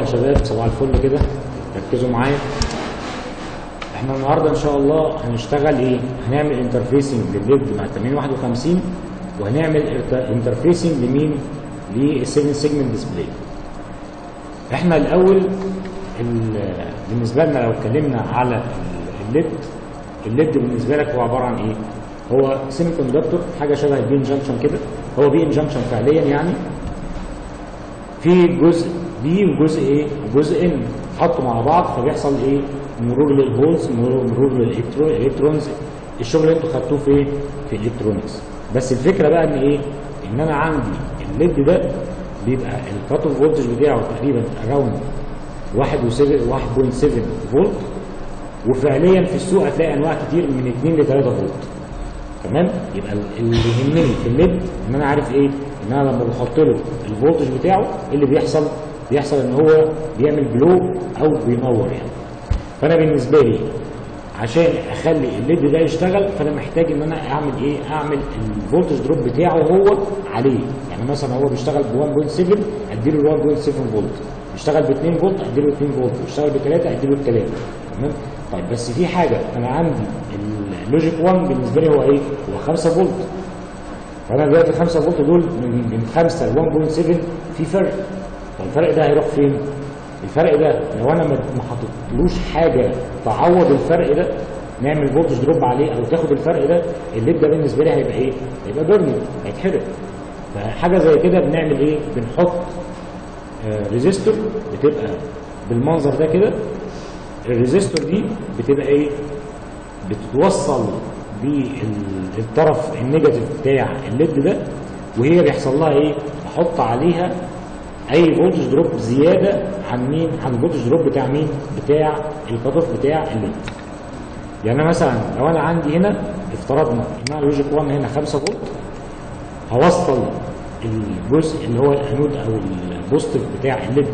يا شباب صباح الفل كده ركزوا معايا احنا النهارده ان شاء الله هنشتغل ايه هنعمل انترفيسنج للليد مع 8051 وهنعمل انترفيسنج لمين لل 7 سيجمنت ديسبلاي احنا الاول ال- بالنسبه لنا لو اتكلمنا على الليد الليد بالنسبه لك هو عباره عن ايه هو سيمي كوندكتور حاجه شبه البي انجنكشن كده هو بي انجنكشن فعليا يعني في جزء بي وجزء ايه وجزء ان حطوا مع بعض فبيحصل ايه مرور للهولز مرور مرور للالكترونز الشغل اللي انتوا خدتوه في ايه في الالكترونكس بس الفكره بقى ان ايه ان انا عندي الليد ده بيبقى الكات اوف فولتج بتاعه تقريبا اراوند 1.7 فولت وفعليا في السوق هتلاقي انواع كتير من 2 ل 3 فولت تمام يبقى اللي يهمني في الليد ان انا عارف ايه ان انا لما بحط له الفولتج بتاعه ايه اللي بيحصل بيحصل ان هو بيعمل بلو او بينور يعني فانا بالنسبه لي عشان اخلي الليد ده يشتغل فانا محتاج ان انا اعمل ايه اعمل الفولتج دروب بتاعه هو عليه يعني مثلا هو بيشتغل ب 1.7 اديله 1.7 فولت بيشتغل ب 2 فولت اديله 2 فولت بيشتغل ب 3 اديله 3 تمام طيب بس في حاجه انا عندي اللوجيك 1 بالنسبه لي هو ايه هو 5 فولت فانا دلوقتي 5 فولت دول من من 5 ل 1.7 في فرق طب الفرق ده هيروح فين الفرق ده لو انا ما ما حطيتلوش حاجه تعوض الفرق ده نعمل فولتج دروب عليه او تاخد الفرق ده الليد ده بالنسبه لي هيبقى ايه هيبقى بيرني هيتحرق فحاجه زي كده بنعمل ايه بنحط آه ريزيستور بتبقى بالمنظر ده كده الريزيستور دي بتبقى ايه بتتوصل بالطرف النيجاتيف بتاع الليد ده وهي بيحصل لها ايه بحط عليها اي فولتج دروب زياده عن مين عن الفولتج دروب بتاع مين بتاع الكات اوف بتاع الليد يعني مثلا لو انا عندي هنا افترضنا ان انا لوجيك 1 هنا 5 فولت هوصل الجزء اللي هو الانود او البوزيتيف بتاع الليد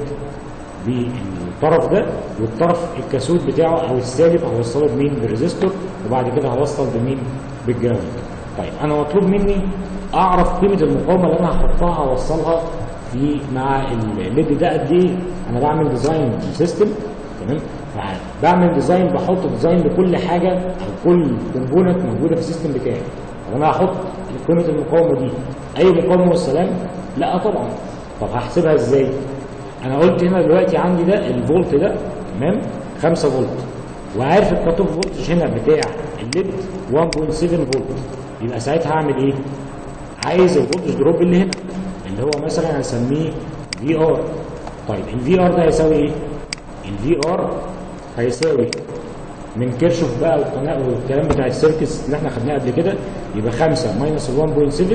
بالطرف ده والطرف الكاثود بتاعه او السالب هوصله بمين بالريزيستور وبعد كده هوصل بمين بالجراوند طيب انا مطلوب مني اعرف قيمه المقاومه اللي انا هحطها هوصلها في مع الليد ده قد ايه انا بعمل ديزاين سيستم تمام بعمل ديزاين بحط ديزاين لكل حاجه او كل كومبوننت موجوده في السيستم بتاعي طب انا هحط قيمه المقاومه دي اي مقاومه والسلام لا طبعا طب هحسبها ازاي انا قلت هنا دلوقتي عندي ده الفولت ده تمام 5 فولت وعارف الكات اوف فولتج هنا بتاع الليد 1.7 فولت يبقى ساعتها هعمل ايه عايز الفولتج دروب اللي هنا اللي هو مثلا هسميه في ار طيب الفي ار ده هيساوي ايه الفي ار هيساوي من كيرشوف بقى والقناه والكلام بتاع السيركس اللي احنا خدناه قبل كده يبقى 5 ماينس 1.7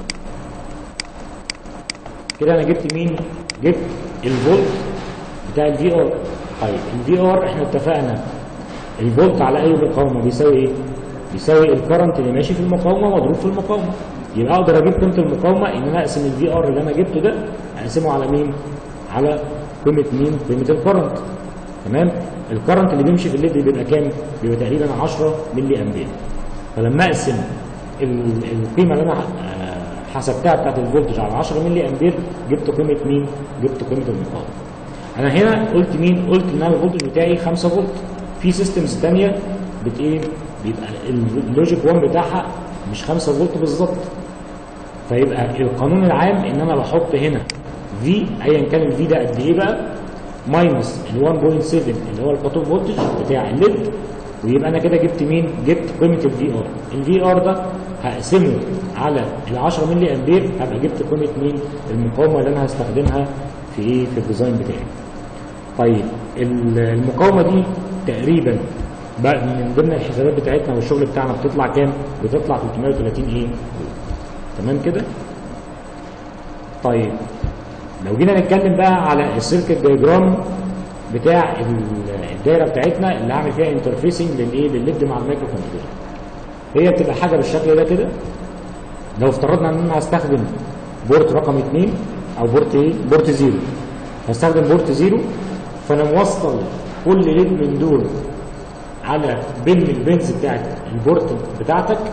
كده انا جبت مين جبت الفولت بتاع الفي ار طيب الفي ار احنا اتفقنا الفولت على اي مقاومه بيساوي ايه بيساوي الكرنت اللي ماشي في المقاومه مضروب في المقاومه يبقى اقدر اجيب قيمه المقاومه ان انا اقسم الفي ار اللي انا جبته ده اقسمه على مين على قيمه مين قيمه الكرنت تمام الكرنت اللي بيمشي في الليد بيبقى كام بيبقى تقريبا 10 ملي امبير فلما اقسم ال- القيمه اللي انا آه، حسبتها بتاعت الفولتج على 10 ملي امبير جبت قيمه مين جبت قيمه المقاومه انا هنا قلت مين قلت ان انا الفولتج بتاعي 5 فولت في سيستمز ثانيه بت ايه بيبقى اللوجيك 1 بتاعها مش 5 فولت بالظبط فيبقى القانون العام ان انا بحط هنا في ايا كان الفي ده قد ايه بقى ماينس ال 1.7 اللي هو الكات اوف فولتج بتاع الليد ويبقى انا كده جبت مين؟ جبت قيمه الفي ار الفي ار ده هقسمه على ال 10 ملي امبير هبقى جبت قيمه مين؟ المقاومه اللي انا هستخدمها في ايه؟ في الديزاين بتاعي طيب ال- المقاومه دي تقريبا بقى من ضمن الحسابات بتاعتنا والشغل بتاعنا بتطلع كام؟ بتطلع 330 ايه؟ تمام كده؟ طيب لو جينا نتكلم بقى على السيركت دايجرام بتاع ال- الدايره بتاعتنا اللي هعمل فيها انترفيسنج للايه؟ للليد مع المايكرو كنترولر. هي بتبقى حاجه بالشكل ده كده لو افترضنا ان انا هستخدم بورت رقم 2 او بورت ايه؟ بورت زيرو هستخدم بورت زيرو فانا موصل كل ليد من دول على بن من البنز بتاعت البورت بتاعتك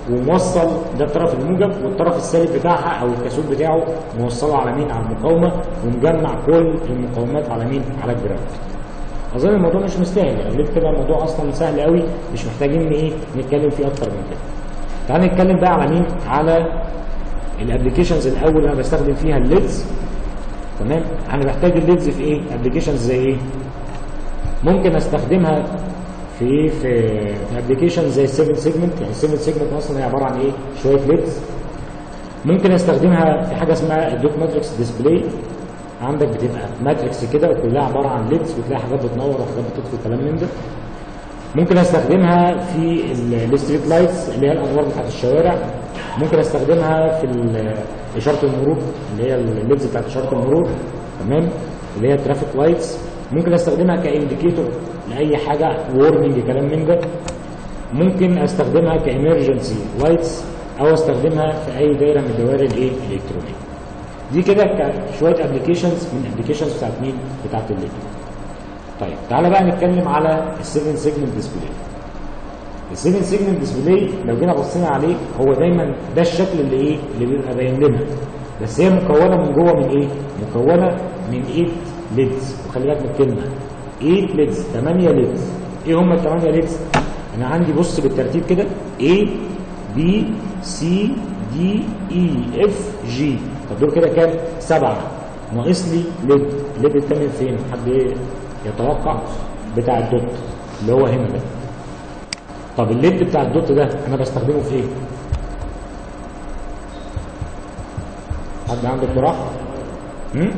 وموصل ده الطرف الموجب والطرف السالب بتاعها او الكاسود بتاعه موصله على مين على المقاومه ومجمع كل المقاومات على مين على الجراوند اظن الموضوع مش مستاهل يعني ليه كده الموضوع اصلا سهل قوي مش محتاجين ايه نتكلم فيه اكتر من كده تعال نتكلم بقى على مين على الابلكيشنز الاول اللي انا بستخدم فيها الليدز تمام انا بحتاج الليدز في ايه ابلكيشنز زي ايه ممكن استخدمها في ايه في في ابلكيشن زي السيفن سيجمنت يعني السيفن سيجمنت اصلا هي عباره عن ايه شويه ليدز ممكن استخدمها في حاجه اسمها الدوت ماتريكس ديسبلاي عندك بتبقى ماتريكس كده وكلها عباره عن ليدز وتلاقي حاجات بتنور وحاجات بتطفي كلام من ده ممكن استخدمها في الستريت لايتس اللي هي الانوار بتاعت الشوارع ممكن استخدمها في ال- اشاره المرور اللي هي الليدز بتاعت اشاره المرور تمام اللي هي ترافيك لايتس ممكن استخدمها كانديكيتور لاي حاجه وورنينج كلام من ده ممكن استخدمها كامرجنسي لايتس او استخدمها في اي دايره من الدوائر الايه الالكترونيه دي كده شويه ابلكيشنز من الابلكيشنز بتاعت مين بتاعت الليد طيب تعالى بقى نتكلم على ال7 سيجمنت ديسبلاي ال7 سيجمنت ديسبلاي لو جينا بصينا عليه هو دايما ده الشكل اللي ايه اللي بيبقى باين لنا بس هي مكونه من جوه من ايه مكونه من 8 ليدز وخلي بالك من الكلمه 8 ليدز 8 ليدز ايه هم ال 8 ليدز انا عندي بص بالترتيب كده A B C D E F G طب دول كده كام سبعه ناقص لي ليد ليد الثامن فين حد ايه يتوقع بتاع الدوت اللي هو هنا ده طب الليد بتاع الدوت ده انا بستخدمه في ايه حد عنده اقتراح هم؟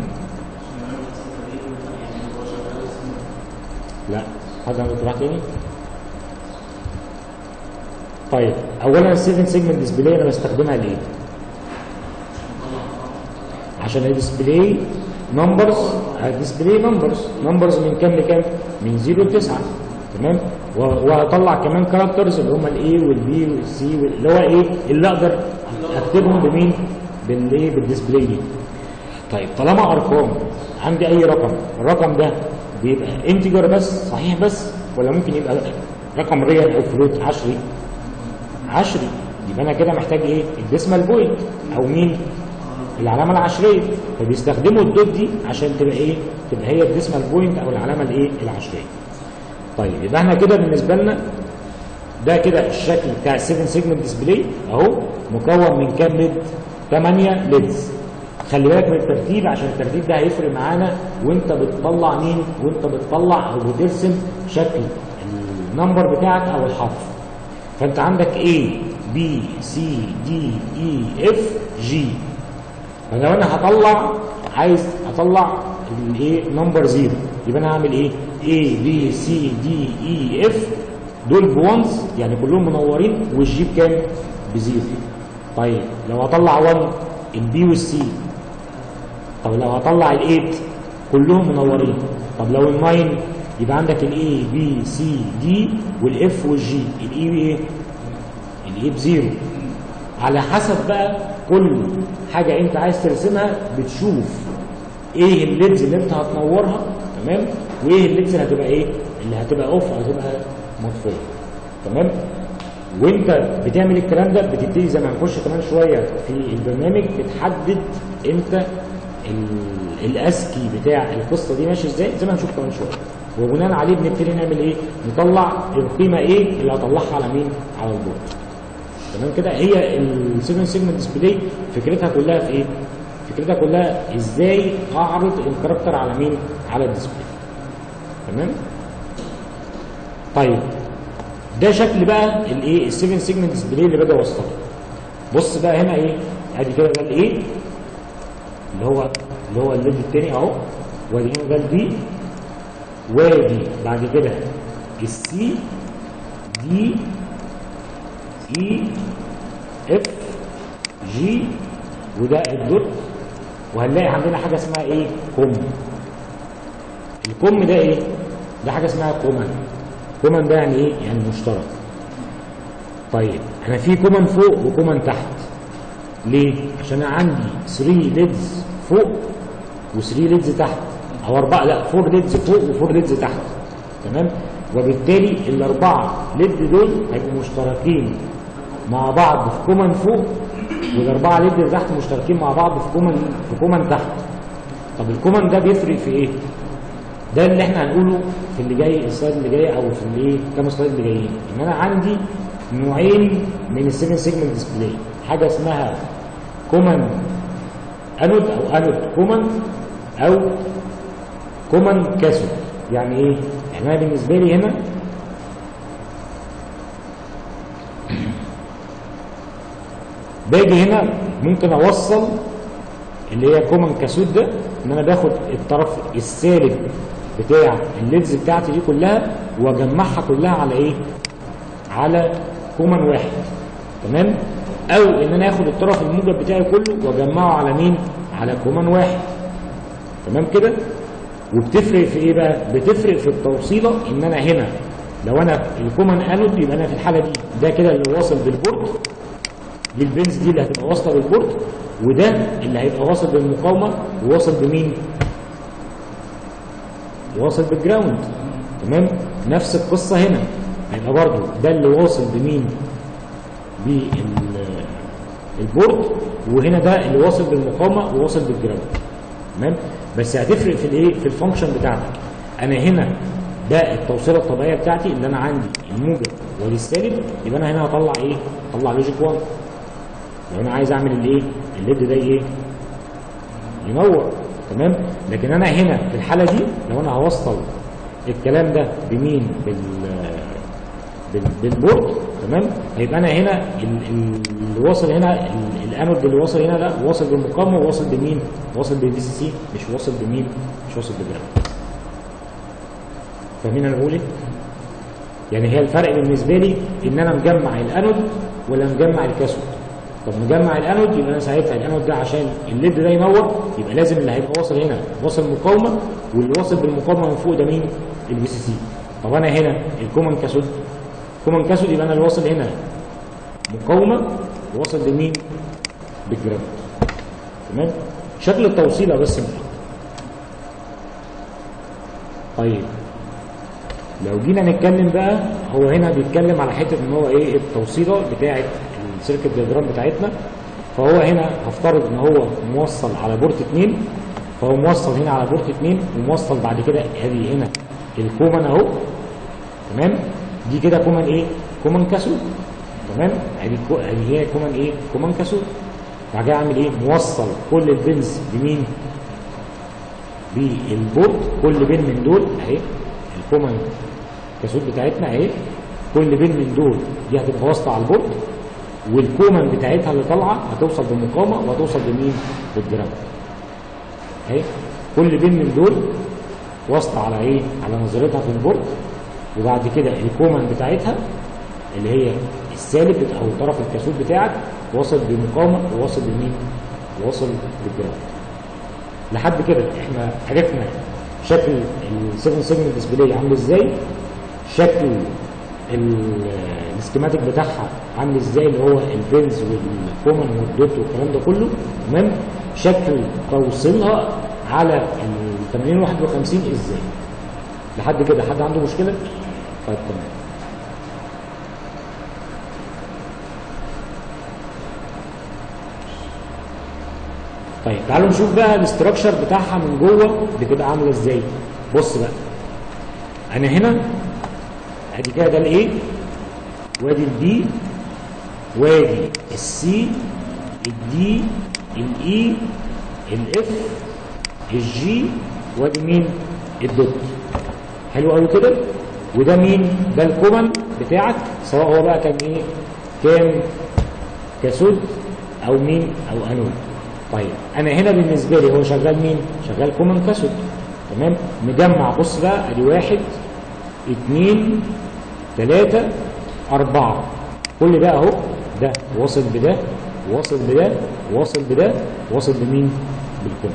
لا حد عنده اقتراح تاني طيب اولا ال7 سيجمنت ديسبلاي انا بستخدمها ليه عشان الديسبلاي نمبرز الديسبلاي نمبرز نمبرز من كام لكام من 0 ل 9 تمام و- وهطلع كمان كاركترز اللي هم الاي والبي والسي اللي هو ايه اللي اقدر اكتبهم بمين بالايه بالديسبلاي دي طيب طالما ارقام عندي اي رقم الرقم ده بيبقى انتجر بس صحيح بس ولا ممكن يبقى رقم ريال او فلوت عشري عشري يبقى انا كده محتاج ايه الديسمال بوينت او مين العلامه العشريه فبيستخدموا الدوت دي عشان تبقى ايه تبقى هي الديسمال بوينت او العلامه الايه العشريه طيب يبقى احنا كده بالنسبه لنا ده كده الشكل بتاع ال7 سيجمنت ديسبلاي اهو مكون من كام ليد 8 ليدز خلي بالك من الترتيب عشان الترتيب ده هيفرق معانا وانت بتطلع مين وانت بتطلع او بترسم شكل النمبر بتاعك او الحرف فانت عندك A B C D E F G فلو انا هطلع عايز اطلع الايه نمبر زيرو يبقى انا هعمل ايه A B C D E F دول بونز يعني كلهم منورين والجي بكام بزيرو طيب لو هطلع 1 البي والسي طب لو هطلع ال8 كلهم منورين طب لو ال9 يبقى عندك الاي بي سي دي والاف والجي الاي ايه الاي بزيرو على حسب بقى كل حاجه انت عايز ترسمها بتشوف ايه الليدز اللي انت هتنورها تمام وايه الليدز اللي هتبقى ايه اللي هتبقى اوف او هتبقى مطفيه تمام وانت بتعمل الكلام ده بتبتدي زي ما هنخش كمان شويه في البرنامج بتحدد انت ال- الاسكي بتاع القصه دي ماشي ازاي زي ما هنشوف كمان شويه وبناء عليه بنبتدي نعمل ايه نطلع القيمه ايه اللي هطلعها على مين على البورد تمام كده هي ال7 سيجمنت ديسبلاي فكرتها كلها في ايه فكرتها كلها ازاي اعرض الكاركتر على مين على الديسبلاي تمام طيب ده شكل بقى الايه ال7 سيجمنت ديسبلاي اللي باجي اوصله بص بقى هنا ايه ادي كده ده الايه اللي هو اللي هو الليد التاني اهو وادي هنا ده البي وادي بعد كده السي دي اي اف جي وده الدوت وهنلاقي عندنا حاجه اسمها ايه كوم الكوم ده ايه ده حاجه اسمها كومن كومن ده يعني ايه يعني مشترك طيب انا في كومن فوق وكومن تحت ليه عشان انا عندي 3 ليدز فوق و3 ليدز تحت او اربعه لا 4 ليدز فوق و4 ليدز تحت تمام وبالتالي الاربعه ليد دول هيبقوا مشتركين مع بعض في كومن فوق والاربعه ليد اللي تحت مشتركين مع بعض في كومن في كومن تحت طب الكومن ده بيفرق في ايه ده اللي احنا هنقوله في اللي جاي السلايد اللي جاي او في الايه كام سلايد اللي جايين ان انا عندي نوعين من السيفن سيجمنت ديسبلاي حاجه اسمها كومن انود او انود كومن او كومن كاثود يعني ايه احنا بالنسبه لي هنا باجي هنا ممكن اوصل اللي هي كومن كاسود ده ان انا باخد الطرف السالب بتاع الليدز بتاعتي دي كلها واجمعها كلها على ايه على كومن واحد تمام او ان انا اخد الطرف الموجب بتاعي كله واجمعه على مين على كومن واحد تمام كده وبتفرق في ايه بقى بتفرق في التوصيله ان انا هنا لو انا الكومن انود يبقى انا في الحاله دي ده كده اللي واصل بالبورد دي البنز دي اللي هتبقى واصله بالبورد وده اللي هيبقى واصل بالمقاومه وواصل بمين واصل بالجراوند تمام نفس القصه هنا هيبقى برضو ده اللي واصل بمين بالبورد وهنا ده اللي واصل بالمقاومه وواصل بالجراوند تمام بس هتفرق في الايه في الفانكشن بتاعتك انا هنا ده التوصيله الطبيعيه بتاعتي اللي انا عندي الموجب والسالب يبقى انا هنا هطلع ايه هطلع لوجيك 1 لو انا عايز اعمل الايه الليد ده ايه ينور تمام لكن انا هنا في الحاله دي لو انا هوصل الكلام ده بمين بال بال- بالبورد تمام هيبقى انا هنا ال- ال- اللي واصل هنا ال- الانود اللي واصل هنا ده واصل بالمقاومه وواصل بمين؟ واصل بالبي سي سي مش واصل بمين؟ مش واصل بالجراوند. فاهمين انا بقول ايه؟ يعني هي الفرق بالنسبه لي ان انا مجمع الانود ولا مجمع الكاثود. طب مجمع الانود يبقى انا ساعتها الانود ده عشان الليد ده ينور يبقى لازم اللي هيبقى واصل هنا واصل مقاومه واللي واصل بالمقاومه من فوق ده مين؟ البي سي سي. طب انا هنا الكومن كاثود كومن كاثود يبقى انا اللي واصل هنا مقاومه واصل لمين؟ بالجراوند. تمام؟ شكل التوصيله بس مش أكتر. طيب لو جينا نتكلم بقى هو هنا بيتكلم على حته ان هو ايه التوصيله بتاعه السيركت دياجرام بتاعتنا فهو هنا هفترض ان هو موصل على بورت 2 فهو موصل هنا على بورت 2 وموصل بعد كده ادي هنا الكومن اهو تمام دي كده كومن ايه كومن كاسود تمام ادي كو... ادي هي كومن ايه كومن كاسود بعد كده اعمل ايه موصل كل البنز بمين بالبورد كل بين من دول اهي الكومن كاسود بتاعتنا اهي كل بين من دول دي هتبقى واصله على البورد والكومن بتاعتها اللي طالعه هتوصل بالمقاومه وهتوصل بمين بالجراوند اهي كل بين من دول واصله على ايه على نظرتها في البورد وبعد كده الكومن بتاعتها اللي هي السالب او طرف الكاسود بتاعك واصل بمقاومه وواصل بمين واصل بالجراوند لحد كده احنا عرفنا شكل السيفن سيجمنت ديسبلاي عامل ازاي شكل ال- السكيماتيك بتاعها عامل ازاي اللي هو البنز والكومن والدوت والكلام ده كله تمام شكل توصيلها على ال 8051 ازاي لحد كده حد عنده مشكله طيب تمام طيب تعالوا نشوف بقى الاستراكشر بتاعها من جوه بتبقى عامله ازاي بص بقى انا هنا ادي كده ده الايه وادي البي وادي السي الدي الاي الاف الجي وادي مين الدوت حلو قوي كده وده مين ده الكومن بتاعك سواء هو بقى كان ايه كان كاسود او مين او انود طيب انا هنا بالنسبه لي هو شغال مين شغال كومن كاسود تمام مجمع بص بقى ادي واحد اتنين تلاتة أربعة كل ده أهو ده واصل بده واصل بده واصل بده واصل بمين؟ بالكل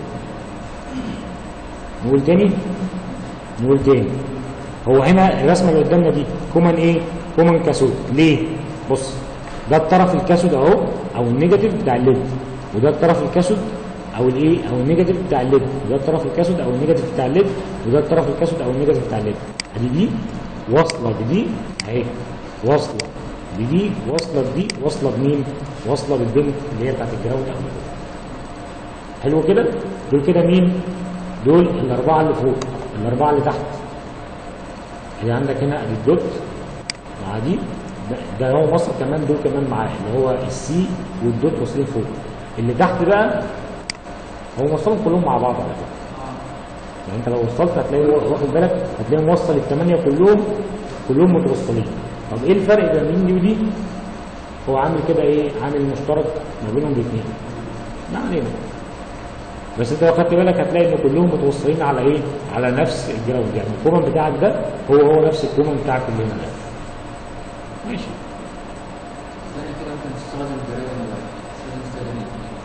نقول تاني نقول تاني هو هنا الرسمة اللي قدامنا دي كومن ايه؟ كومن كاسود ليه؟ بص ده الطرف الكاسود اهو او النيجاتيف بتاع الليد وده الطرف الكاسود او الايه او النيجاتيف بتاع الليد وده الطرف الكاسود او النيجاتيف بتاع الليد وده الطرف الكاسود او النيجاتيف بتاع الليد ادي دي واصله بدي اهي واصله بدي واصله بدي واصله بمين؟ واصله بالبنت اللي هي بتاعت الجراوند او حلو كده؟ دول كده مين؟ دول الاربعه اللي فوق الاربعه اللي تحت اللي عندك هنا ادي الدوت مع دي ده, ده هو وصل كمان دول كمان معاه اللي هو السي والدوت واصلين فوق اللي تحت بقى هو موصلهم كلهم مع بعض على فكره يعني انت لو وصلت هتلاقي واخد بالك هتلاقي موصل الثمانيه كلهم كلهم متوصلين طب ايه الفرق بين مين دي ودي؟ هو عامل كده ايه؟ عامل مشترك ما بينهم الاثنين ما علينا بس انت لو خدت بالك هتلاقي ان كلهم متوصلين على ايه؟ على نفس الجراوند يعني الكومن بتاعك ده هو هو نفس الكومن بتاعك اللي هنا ده ماشي ثاني كده ممكن تستخدم الجرايه ولا لا؟ مش لازم تستخدم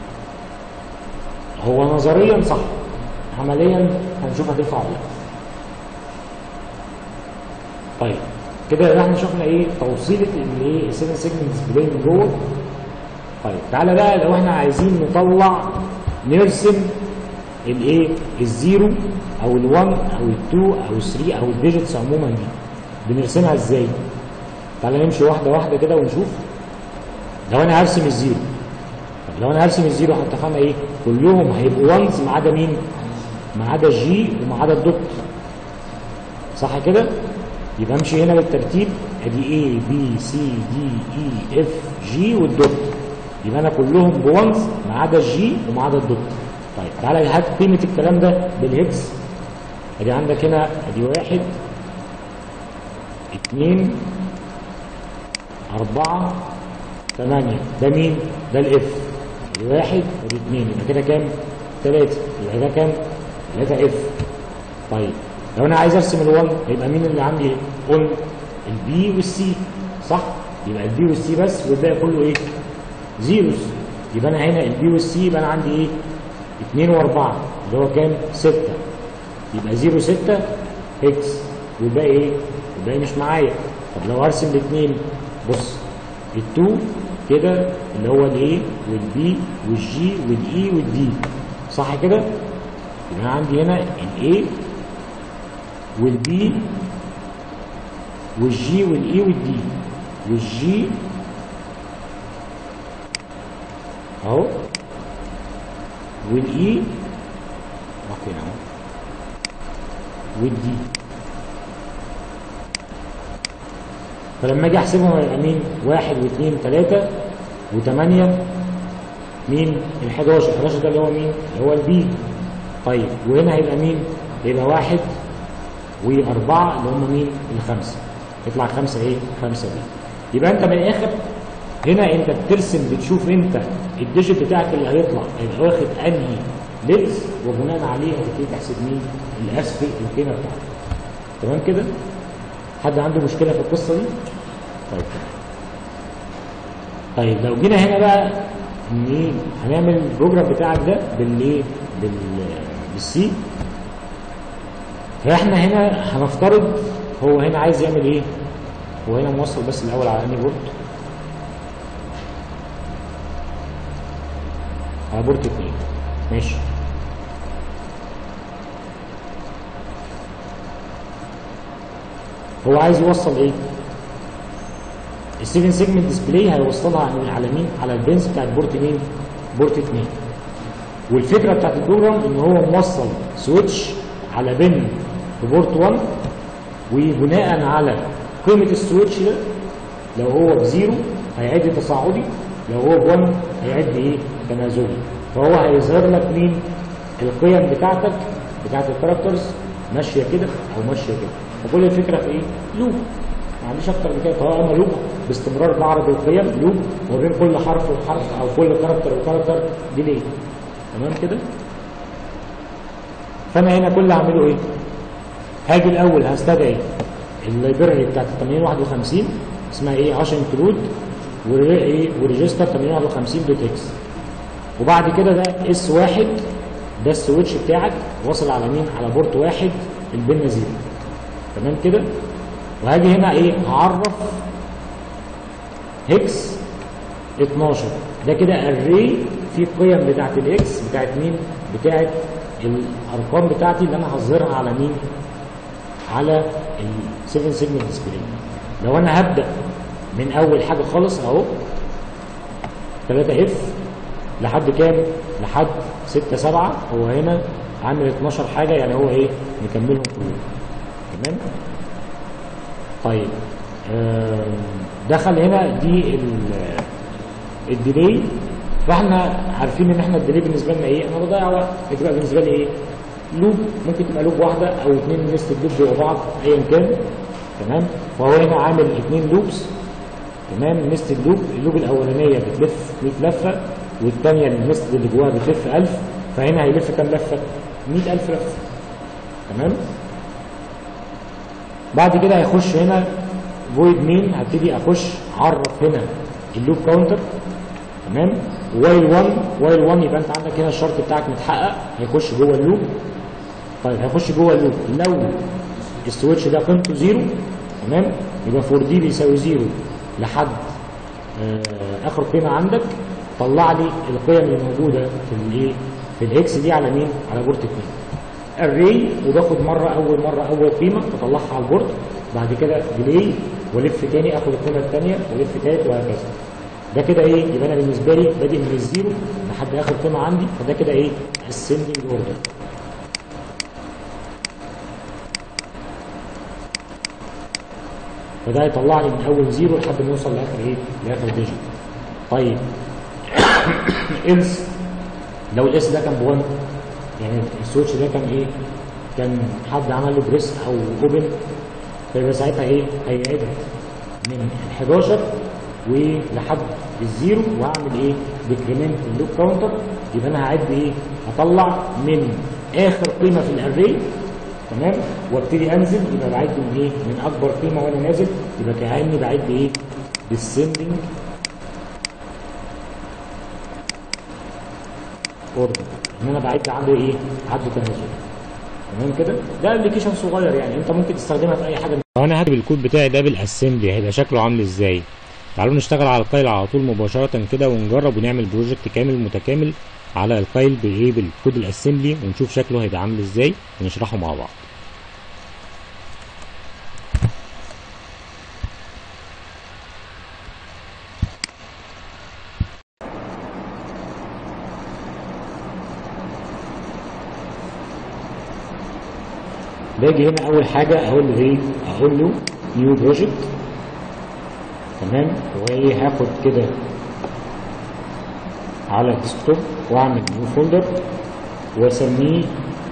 ايه؟ هو نظريا صح عمليا هنشوف هتنفع ولا لا طيب كده احنا شفنا ايه توصيله الايه السيفن سيجمنت ديسبلاي من جوه طيب تعالى بقى لو احنا عايزين نطلع نرسم الايه الزيرو او ال1 او ال2 او ال3 او الديجيتس عموما دي بنرسمها ازاي تعالى نمشي واحده واحده كده ونشوف لو انا هرسم الزيرو طب لو انا هرسم الزيرو هتفهم ايه كلهم هيبقوا وانز ما عدا مين ما عدا الجي وما عدا الدوت صح كده يبقى امشي هنا بالترتيب ادي A B C D E F G والدوت يبقى انا كلهم بوانز ما عدا الجي وما عدا الدوت طيب تعالى هات قيمه الكلام ده بالهكس ادي عندك هنا ادي واحد اثنين أربعة ثمانية ده مين؟ ده الاف ادي واحد ادي اثنين يبقى كده كام؟ ثلاثة يبقى ده كام؟ ثلاثة اف طيب لو انا عايز ارسم ال1 هيبقى مين اللي عندي اون البي والسي صح يبقى البي والسي بس والباقي كله ايه زيروز يبقى انا هنا البي والسي يبقى انا عندي ايه 2 و4 اللي هو كام 6 يبقى 0 6 هكس والباقي ايه والباقي مش معايا طب لو ارسم الاثنين بص ال2 كده اللي هو الايه والبي والجي والاي والدي صح كده يبقى انا عندي هنا الاي والبي والجي والاي والدي والجي اهو والاي اوكي اهو والدي فلما اجي احسبهم هيبقى مين؟ واحد واثنين ثلاثة وثمانية مين؟ ال 11 11 ده اللي هو مين؟ اللي هو البي طيب وهنا هيبقى مين؟ هيبقى واحد وأربعة اللي هم مين؟ الخمسة يطلع خمسة إيه؟ خمسة بي يبقى أنت من الآخر هنا أنت بترسم بتشوف أنت الديجيت بتاعك اللي هيطلع هيبقى واخد أنهي لينز وبناء عليه هتبتدي تحسب مين؟ الأسفل القيمة بتاعته تمام كده؟ حد عنده مشكلة في القصة دي؟ طيب طيب لو جينا هنا بقى مين هنعمل البروجرام بتاعك ده بالايه؟ بال بالسي فاحنا هنا هنفترض هو هنا عايز يعمل ايه هو هنا موصل بس الاول على انهي بورت على بورت 2 ماشي هو عايز يوصل ايه ال7 سيجمنت ديسبلاي هيوصلها على مين على البنز بتاعت بورت مين بورت 2 والفكره بتاعت البروجرام ان هو موصل سويتش على بن في بورت 1 وبناء على قيمة السويتش ده لو هو بزيرو هيعد تصاعدي لو هو ب1 هيعد ايه تنازلي فهو هيظهر لك مين القيم بتاعتك بتاعت الكاركترز ماشيه كده او ماشيه كده وكل الفكره في ايه لوب ما عنديش اكتر من كده طالما انا لوب باستمرار بعرض القيم لوب ما بين كل حرف وحرف او كل كاركتر وكاركتر ديلي تمام كده فانا هنا كل اللي هعمله ايه هاجي الاول هستدعي اللايبراري بتاعت 8051 اسمها ايه عشان انكلود وايه وريجستر 8051 دوت اكس وبعد كده ده اس واحد ده السويتش بتاعك واصل على مين على بورت واحد البن زيرو تمام كده وهاجي هنا ايه هعرف هكس 12 ده كده اري فيه القيم بتاعت الاكس بتاعت مين بتاعت الارقام بتاعتي اللي انا هظهرها على مين على ال 7 سيجمنت ديسبلاي لو انا هبدا من اول حاجه خالص اهو 3 اف لحد كام لحد 6 7 هو هنا عامل 12 حاجه يعني هو ايه مكملهم كلهم تمام طيب آم، دخل هنا دي ال- الديلي فاحنا عارفين ان احنا الديلي بالنسبه لنا ايه انا بضيع وقت بتبقى بالنسبه لي ايه لوب ممكن تبقى لوب واحده او اثنين نست لوب جوه بعض ايا كان تمام فهو هنا عامل اثنين لوبس تمام نست اللوب اللوب الاولانيه بتلف 100 لفه والثانيه النست اللي جواها بتلف 1000 فهنا هيلف كام لفه 100000 لفه تمام بعد كده هيخش هنا فويد مين هبتدي اخش اعرف هنا اللوب كاونتر تمام وايل 1 وايل 1 يبقى انت عندك هنا الشرط بتاعك متحقق هيخش جوه اللوب طيب هيخش جوه اللوب لو السويتش ده قيمته زيرو تمام يبقى فور دي بيساوي زيرو لحد آه اخر قيمه عندك طلع لي القيم اللي موجوده في الايه في الاكس دي على مين على بورت 2 الري وباخد مره اول مره اول قيمه بطلعها على البورد بعد كده ديلي والف تاني اخد القيمه الثانيه والف تالت وهكذا ده كده ايه يبقى انا بالنسبه لي بادئ من الزيرو لحد اخر قيمه عندي فده كده ايه ascending اوردر فده هيطلع لي من اول زيرو لحد ما يوصل لاخر ايه لاخر ديجيت طيب إلس لو الاس ده كان ب1 يعني السويتش ده كان ايه كان حد عمل له بريس او اوبن فيبقى ساعتها ايه هيعد من ال 11 ولحد الزيرو وهعمل ايه ديكريمنت اللوب كاونتر يبقى انا هعد ايه هطلع من اخر قيمه في الاري تمام وابتدي انزل يبقى بعد من ايه من اكبر قيمه وانا نازل يبقى كاني بعد ايه descending اوردر ان انا بعد عنده ايه عد تنازل تمام كده ده ابلكيشن صغير يعني انت ممكن تستخدمها في اي حاجه لو انا هكتب الكود بتاعي ده بالاسمبلي هيبقى شكله عامل ازاي تعالوا نشتغل على القايل على طول مباشرة كده ونجرب ونعمل بروجكت كامل متكامل على القايل بايه بالكود الاسمبلي ونشوف شكله هيبقى عامل ازاي ونشرحه مع بعض باجي هنا اول حاجه اقول له ايه اقول له نيو بروجكت تمام وايه هاخد كده على الديسكتوب واعمل نيو فولدر واسميه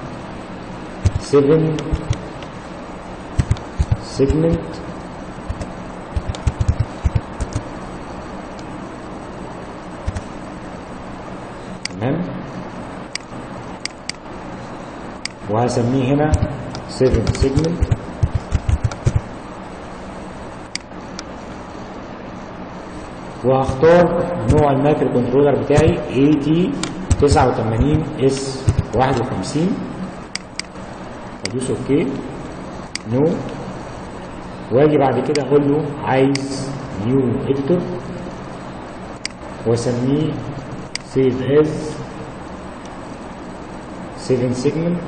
7 سيجمنت تمام وهسميه هنا 7 سيجمنت وهختار نوع المايكرو كنترولر بتاعي AT 89 اس 51 ادوس اوكي نو واجي بعد كده اقول له عايز نيو اديتور واسميه سيف از 7 سيجمنت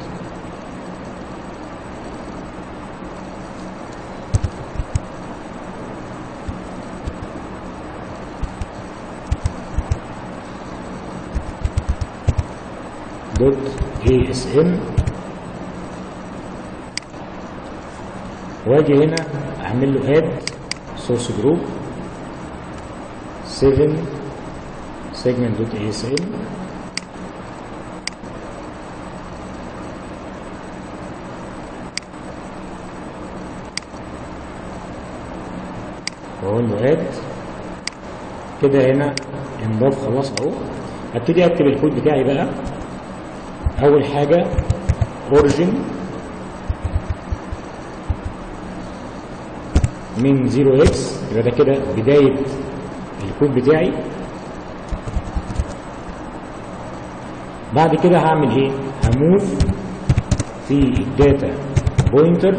دوت اي اس ام واجي هنا اعمل له اد سورس جروب 7 سيجمنت دوت اي اس ام واقول له اد كده هنا انضاف خلاص اهو ابتدي اكتب الكود بتاعي بقى اول حاجه اوريجن من 0 اكس يبقى ده كده بدايه الكود بتاعي بعد كده هعمل ايه هموف في الداتا بوينتر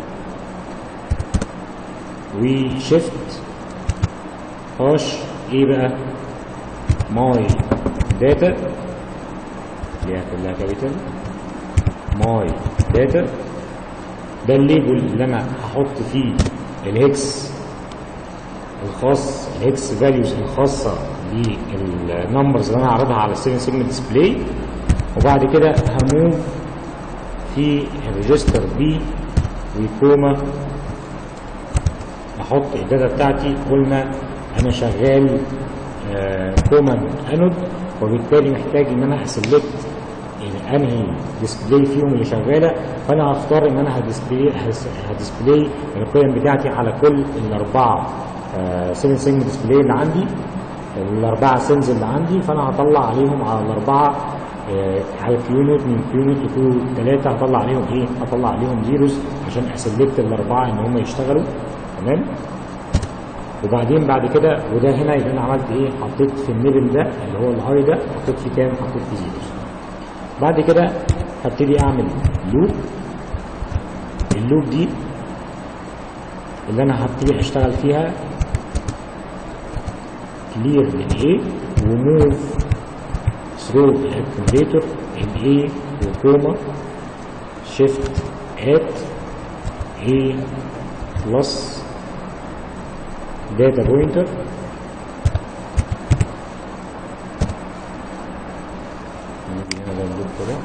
وشيفت هاش ايه بقى ماي داتا اللي هي كلها كابيتال ماي داتا ده الليبل اللي انا هحط فيه الهكس الخاص الاكس فاليوز الخاصه بالنمبرز اللي انا هعرضها على السيفن سيجمنت ديسبلاي وبعد كده هموف في الريجستر بي وكوما احط الداتا بتاعتي قلنا انا شغال كومن انود وبالتالي محتاج ان انا اسلكت انهي ديسبلاي فيهم اللي شغاله فانا هختار ان انا هديسبلاي هديسبلاي القيم بتاعتي على كل الاربعه 7 سيجمنت ديسبلاي اللي عندي الاربعه سينز اللي عندي فانا هطلع عليهم على الاربعه آه، على كيو نوت من كيو نوت لكيو 3 هطلع عليهم ايه؟ هطلع عليهم زيروز عشان اسلكت الاربعه ان هم يشتغلوا تمام؟ وبعدين بعد كده وده هنا يبقى انا عملت ايه؟ حطيت في الميدل ده اللي هو الهاي ده حطيت فيه كام؟ حطيت فيه زيروز. بعد كده هبتدي اعمل لوب اللوب دي اللي انا هبتدي اشتغل فيها كلير للايه وموف ثرو الاكتيفيتور الاي وكوما شيفت ات اي بلس داتا بوينتر نيجي هنا اللوب كده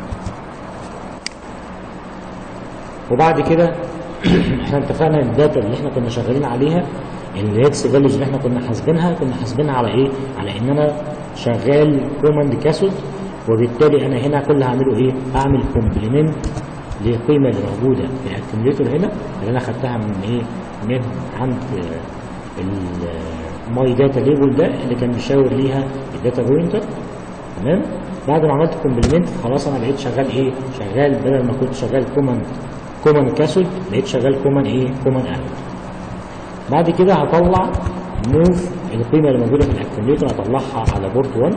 وبعد كده احنا اتفقنا الداتا اللي احنا كنا شغالين عليها الاكس فاليوز اللي احنا كنا حاسبينها كنا حاسبينها على ايه؟ على ان انا شغال كوماند كاسود وبالتالي انا هنا كل اللي هعمله ايه؟ هعمل كومبلمنت للقيمه اللي موجوده في الاكيوميليتور هنا اللي انا خدتها من ايه؟ من عند الماي داتا ليبل ده اللي كان بيشاور ليها الداتا بوينتر تمام؟ بعد ما عملت كومبلمنت خلاص انا بقيت شغال ايه؟ شغال بدل ما كنت شغال كوماند كومن كاسود بقيت شغال كومن ايه؟ كومن انود بعد كده هطلع موف القيمة اللي موجودة في الاكتيفيتور هطلعها على بورت 1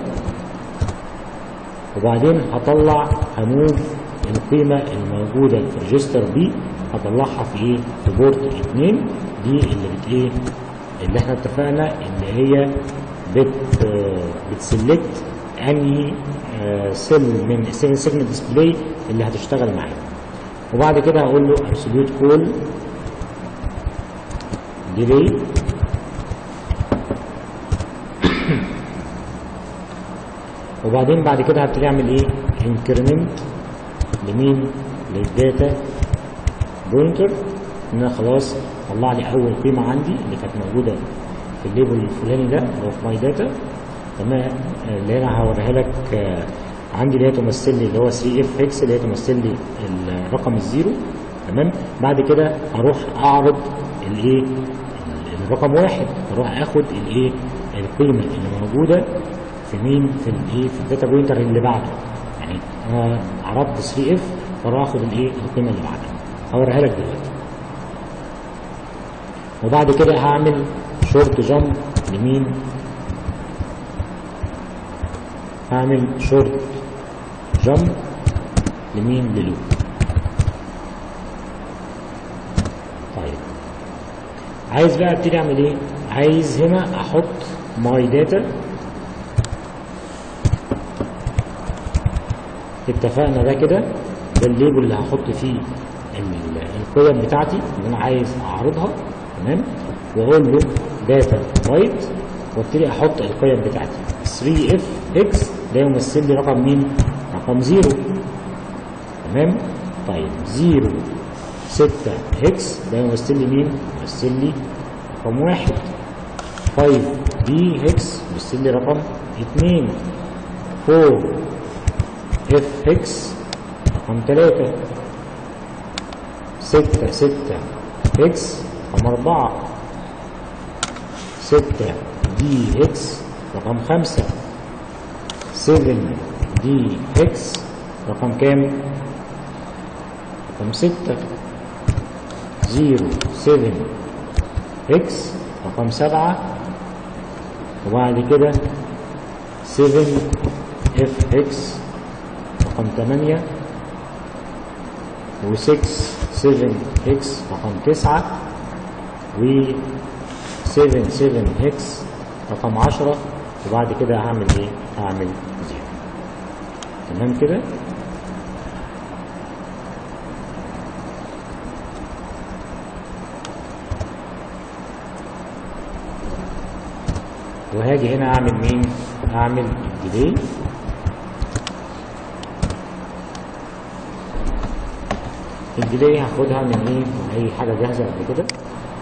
وبعدين هطلع هموف القيمة الموجودة في ريجستر بي هطلعها في ايه؟ في بورت 2 دي اللي بت ايه؟ اللي احنا اتفقنا ان هي بت بتسلكت انهي سيل من 7 سيجمنت ديسبلاي اللي هتشتغل معايا وبعد كده هقول له absolute call delay وبعدين بعد كده هبتدي اعمل ايه increment لمين للداتا بوينتر ان انا خلاص طلع لي اول قيمه عندي اللي كانت موجوده في الليبل الفلاني ده اللي هو في ماي داتا تمام اللي انا هوريها لك آه عندي اللي هي تمثل لي اللي هو 3 اف اكس اللي هي تمثل لي الرقم الزيرو تمام بعد كده هروح اعرض الايه الرقم واحد اروح اخد الايه القيمه اللي موجوده في مين في الايه في الداتا بوينتر اللي بعده يعني انا عرضت 3 اف فاروح اخد الايه القيمه اللي بعدها هوريها لك دلوقتي وبعد كده هعمل شورت جامب لمين هعمل شورت جامب لمين للوب طيب عايز بقى ابتدي اعمل ايه عايز هنا احط ماي داتا اتفقنا ده كده ده الليبل اللي هحط فيه القيم بتاعتي اللي انا عايز اعرضها تمام واقول له داتا رايت وابتدي احط القيم بتاعتي 3 اف اكس ده يمثل لي رقم مين؟ رقم زيرو تمام؟ طيب زيرو ستة اكس ده يمثل لي مين؟ يمثل لي رقم واحد 5 بي اكس يمثل لي رقم اتنين 4 اف اكس رقم تلاتة ستة ستة اكس رقم أربعة ستة دي اكس رقم خمسة 7 دي اكس رقم كام؟ رقم 6 0 7 اكس رقم 7 وبعد كده 7 اف اكس رقم 8 و 6 7 اكس رقم 9 و 7 7 اكس رقم 10 وبعد كده هعمل ايه هعمل زيرو تمام كده وهاجي هنا اعمل مين اعمل الديلي الديلي هاخدها من ايه من اي حاجه جاهزه قبل كده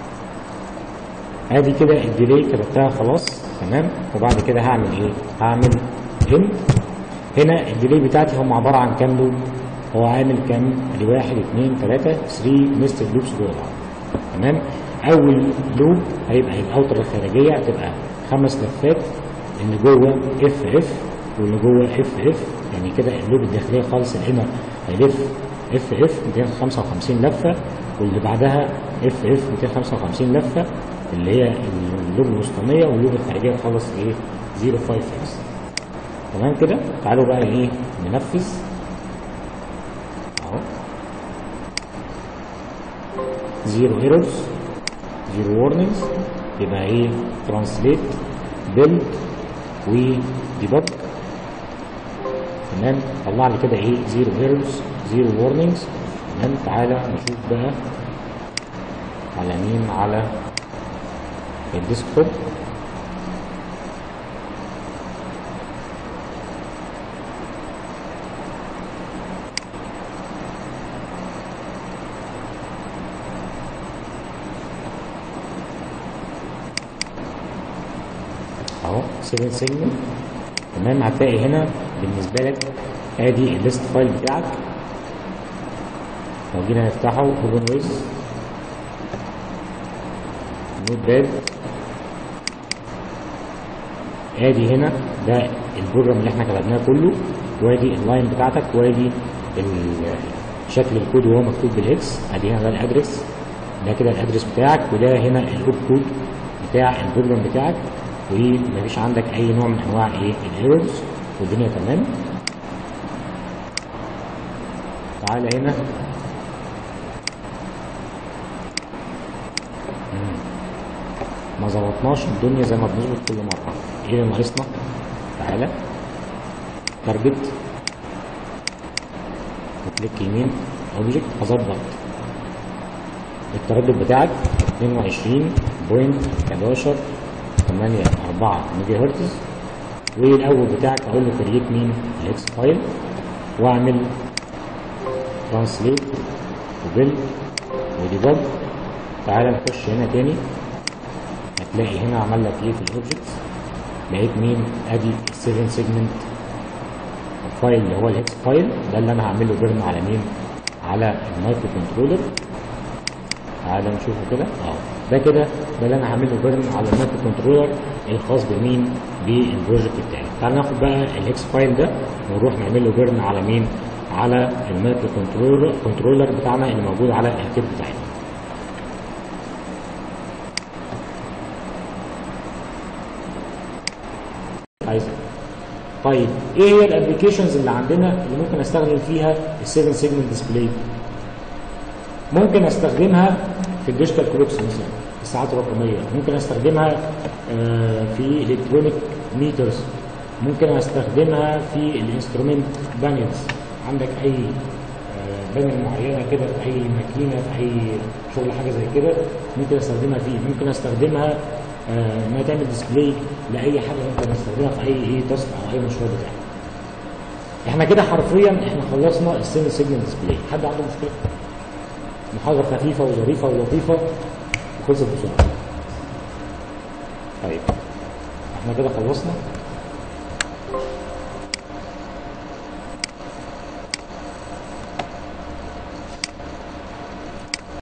ادي كده الديلي كتبتها خلاص تمام وبعد كده هعمل ايه هعمل ان هنا الديلي بتاعتي هم عباره عن كام لوب هو عامل كام ادي واحد اثنين ثلاثة 3 نستد لوبس جوه بعض تمام اول لوب هيبقى الاوتر الخارجيه هتبقى خمس لفات اللي جوه اف اف واللي جوه اف اف يعني كده اللوب الداخليه خالص الانر هيلف اف اف 255 لفه واللي بعدها اف اف 255 لفه اللي هي اللوب الوسطانيه واللوب الخارجيه خالص ايه 05 اكس تمام كده تعالوا بقى ايه ننفذ اهو زيرو ايرورز زيرو warnings يبقى ايه ترانسليت بيلد وديبج تمام طلع لي كده ايه زيرو ايرورز زيرو warnings تمام تعالى نشوف بقى على مين على الديسكتوب اهو 7 سيجمنت تمام هتلاقي هنا بالنسبه لك ادي الليست فايل بتاعك لو جينا نفتحه اوبن ويز نوت باد ادي هنا ده البروجرام اللي احنا كتبناه كله وادي اللاين بتاعتك وادي ال- شكل الكود وهو مكتوب بالاكس ادي هنا ده الادرس ده كده الادرس بتاعك وده هنا الاوب كود بتاع البروجرام بتاعك ومفيش عندك اي نوع من انواع ايه الايرورز والدنيا تمام تعالى هنا مم. ما ظبطناش الدنيا زي ما بنظبط كل مره ايه اللي ناقصنا تعالى تارجت وكليك يمين اوبجكت هظبط التردد بتاعك 22.11 8 4 ميجا هرتز والاول بتاعك اقول له كريت مين الاكس فايل واعمل ترانسليت وبيلد وديبج تعالى نخش هنا تاني هتلاقي هنا عمل لك ايه في الاوبجكتس لقيت مين ادي 7 سيجمنت فايل اللي هو الاكس فايل ده اللي انا هعمل له بيرن على مين على المايكرو كنترولر تعالى نشوفه كده اه ده كده ده اللي انا هعمل له بيرن على المايكرو كنترولر الخاص بمين بالبروجكت بتاعي تعال ناخد بقى الاكس فايل ده ونروح نعمل له بيرن على مين على المايكرو كنترولر كنترولر بتاعنا اللي موجود على الكيت بتاعنا عايز طيب ايه هي الابلكيشنز اللي عندنا اللي ممكن استخدم فيها ال 7 سيجمنت ديسبلاي ممكن استخدمها في الديجيتال كلوكس مثلا الساعات الرقميه ممكن استخدمها آه، في الكترونيك ميترز ممكن استخدمها في الانسترومنت بانلز عندك اي آه، بانل معينه كده في اي ماكينه في اي شغل حاجه زي كده ممكن استخدمها فيه ممكن استخدمها آه، انها تعمل ديسبلاي لاي حاجه ممكن استخدمها في اي ايه تاسك او اي مشروع بتاعي احنا كده حرفيا احنا خلصنا السن سيجمنت ديسبلاي حد عنده مشكله محاضرة خفيفة وظريفة ولطيفة وخلصت بسرعة. طيب احنا كده خلصنا